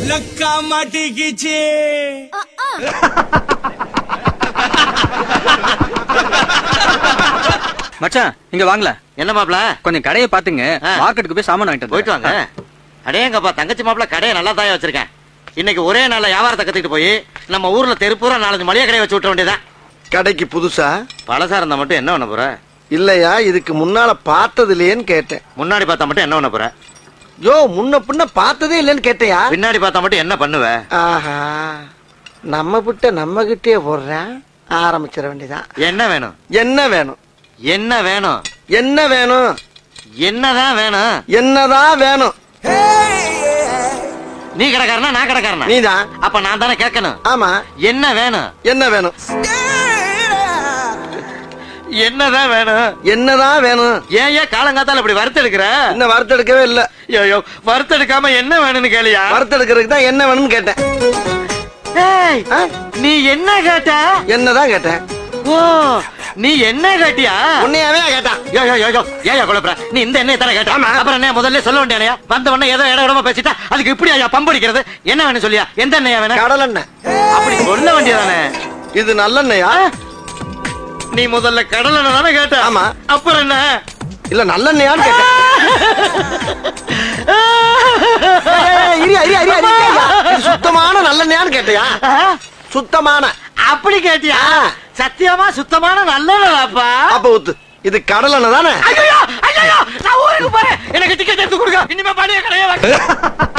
லக்கா மாட்டிக்கிச்சு மச்சான் இங்க வாங்கல என்ன மாப்ள கொஞ்சம் கடையை பாத்துங்க ஆ. மார்க்கெட்டுக்கு போய் சாமான் வாங்கிட்டு போயிட்டு வாங்க அடேங்கப்பா தங்கச்சி மாப்பிள கடையை நல்லா தான் வச்சிருக்கேன் இன்னைக்கு ஒரே நாள்ல வியாபாரத்தை கத்துக்கிட்டு போய் நம்ம ஊர்ல தெருப்பூரா நாலஞ்சு மளிகை கடையை வச்சு விட்ட வேண்டியதான் கடைக்கு புதுசா பழசா இருந்தா மட்டும் என்ன பண்ண போற இல்லையா இதுக்கு முன்னால பார்த்தது இல்லையேன்னு கேட்டேன் முன்னாடி பார்த்தா மட்டும் என்ன பண்ண போற யோ முன்ன பின்ன பார்த்ததே இல்லைன்னு கேட்டையா பின்னாடி பார்த்தா மட்டும் என்ன பண்ணுவ ஆஹா நம்ம கிட்ட நம்ம கிட்டே போடுறேன் ஆரம்பிச்சிட வேண்டியதான் என்ன வேணும் என்ன வேணும் என்ன வேணும் என்ன வேணும் என்னதான் வேணும் என்னதான் வேணும் நீ கடைக்காரனா நான் கடைக்காரனா நீதான் அப்ப நான் தானே கேட்கணும் ஆமா என்ன வேணும் என்ன வேணும் என்னதான் வேணும் என்னதான் வேணும் ஏன் ஏன் காலங்காத்தால இப்படி வறுத்தெடுக்கிற இன்னும் வறுத்தெடுக்கவே இல்ல ஐயோ வறுத்தெடுக்காம என்ன வேணும்னு கேளியா வறுத்தெடுக்கிறதுக்கு தான் என்ன வேணும்னு கேட்டேன் ஏய், ஆ? நீ என்ன கேட்ட என்னதான் கேட்டேன் ஓ நீ என்ன கேட்டியா உன்னையாவே கேட்டான் யோ யோ யோ யோ ஏயா குழப்பற நீ இந்த எண்ணெய் தானே கேட்ட ஆமா. அப்புறம் என்ன முதல்ல சொல்ல வேண்டியா வந்த உடனே ஏதோ இட இடமா பேசிட்டா அதுக்கு இப்படி ஐயா பம்படிக்கிறது என்ன வேணும் சொல்லியா எந்த எண்ணெயா வேணும் கடலெண்ணெய் அப்படி சொல்ல வேண்டியதானே இது நல்லெண்ணெயா நீ முதல்ல கடல் எண்ணெய் தானே கேட்ட ஆமா. அப்புறம் என்ன இல்ல நல்லெண்ணெயான்னு கேட்டேன் ஏய், இரியா, இரியா, இரியா, இரியா, இரியா. இது சுத்தமான நல்லெண்ணெயான்னு கேட்டியா ஆ? சுத்தமான அப்படி கேட்டியா ஆ. சத்தியமா சுத்தமான நல்லதாப்பா அப்ப ஊத்து இது கடலெண்ணெய் தானே ஐயோ ஐயோ நான் ஊருக்கு போறேன் எனக்கு டிக்கெட் எடுத்து கொடுங்க இனிமே பாடிய கடையே